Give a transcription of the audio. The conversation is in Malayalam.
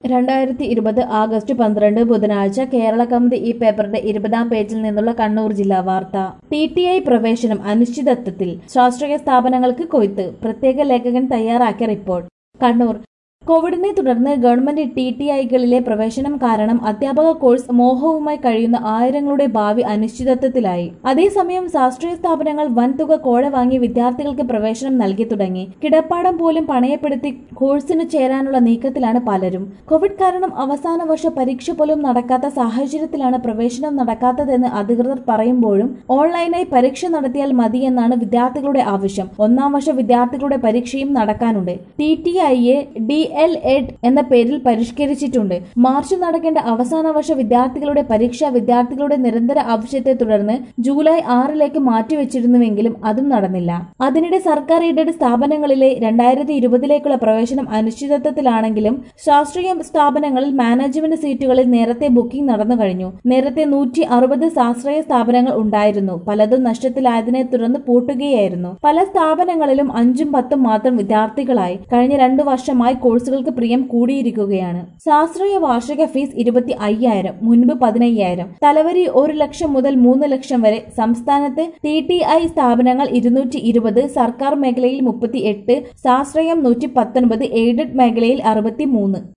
രണ്ടായിരത്തി ഇരുപത് ആഗസ്റ്റ് പന്ത്രണ്ട് ബുധനാഴ്ച കേരള കൗമുദി ഈ പേപ്പറിന്റെ ഇരുപതാം പേജിൽ നിന്നുള്ള കണ്ണൂർ ജില്ലാ വാർത്ത ടി ടി ഐ പ്രവേശനം അനിശ്ചിതത്വത്തിൽ ശാസ്ത്രീയ സ്ഥാപനങ്ങൾക്ക് കൊയ്ത്ത് പ്രത്യേക ലേഖകൻ തയ്യാറാക്കിയ റിപ്പോർട്ട് കണ്ണൂർ കോവിഡിനെ തുടർന്ന് ഗവൺമെന്റ് ടി ടി ഐകളിലെ പ്രവേശനം കാരണം അധ്യാപക കോഴ്സ് മോഹവുമായി കഴിയുന്ന ആയിരങ്ങളുടെ ഭാവി അനിശ്ചിതത്വത്തിലായി അതേസമയം ശാസ്ത്രീയ സ്ഥാപനങ്ങൾ വൻതുക കോഴ വാങ്ങി വിദ്യാർത്ഥികൾക്ക് പ്രവേശനം നൽകി തുടങ്ങി കിടപ്പാടം പോലും പണയപ്പെടുത്തി കോഴ്സിന് ചേരാനുള്ള നീക്കത്തിലാണ് പലരും കോവിഡ് കാരണം അവസാന വർഷ പരീക്ഷ പോലും നടക്കാത്ത സാഹചര്യത്തിലാണ് പ്രവേശനം നടക്കാത്തതെന്ന് അധികൃതർ പറയുമ്പോഴും ഓൺലൈനായി പരീക്ഷ നടത്തിയാൽ മതിയെന്നാണ് വിദ്യാർത്ഥികളുടെ ആവശ്യം ഒന്നാം വർഷ വിദ്യാർത്ഥികളുടെ പരീക്ഷയും നടക്കാനുണ്ട് ടി ടി ഐയെ ഡി എൽ എഡ് എന്ന പേരിൽ പരിഷ്കരിച്ചിട്ടുണ്ട് മാർച്ച് നടക്കേണ്ട അവസാന വർഷ വിദ്യാർത്ഥികളുടെ പരീക്ഷ വിദ്യാർത്ഥികളുടെ നിരന്തര ആവശ്യത്തെ തുടർന്ന് ജൂലൈ ആറിലേക്ക് മാറ്റിവെച്ചിരുന്നുവെങ്കിലും അതും നടന്നില്ല അതിനിടെ സർക്കാർ എയ്ഡഡ് സ്ഥാപനങ്ങളിലെ രണ്ടായിരത്തി ഇരുപതിലേക്കുള്ള പ്രവേശനം അനിശ്ചിതത്വത്തിലാണെങ്കിലും ശാസ്ത്രീയ സ്ഥാപനങ്ങളിൽ മാനേജ്മെന്റ് സീറ്റുകളിൽ നേരത്തെ ബുക്കിംഗ് നടന്നു കഴിഞ്ഞു നേരത്തെ നൂറ്റി അറുപത് ശാസ്ത്രീയ സ്ഥാപനങ്ങൾ ഉണ്ടായിരുന്നു പലതും നഷ്ടത്തിലായതിനെ തുടർന്ന് പൂട്ടുകയായിരുന്നു പല സ്ഥാപനങ്ങളിലും അഞ്ചും പത്തും മാത്രം വിദ്യാർത്ഥികളായി കഴിഞ്ഞ രണ്ടു വർഷമായി കോഴ്സുകൾക്ക് പ്രിയം കൂടിയിരിക്കുകയാണ് ശാസ്ത്രീയ വാർഷിക ഫീസ് ഇരുപത്തി അയ്യായിരം മുൻപ് പതിനയ്യായിരം തലവരി ഒരു ലക്ഷം മുതൽ മൂന്ന് ലക്ഷം വരെ സംസ്ഥാനത്ത് ടി ടി ഐ സ്ഥാപനങ്ങൾ ഇരുന്നൂറ്റി ഇരുപത് സർക്കാർ മേഖലയിൽ മുപ്പത്തി എട്ട് ശാസ്ത്രീയം നൂറ്റി പത്തൊൻപത് എയ്ഡഡ് മേഖലയിൽ അറുപത്തി മൂന്ന്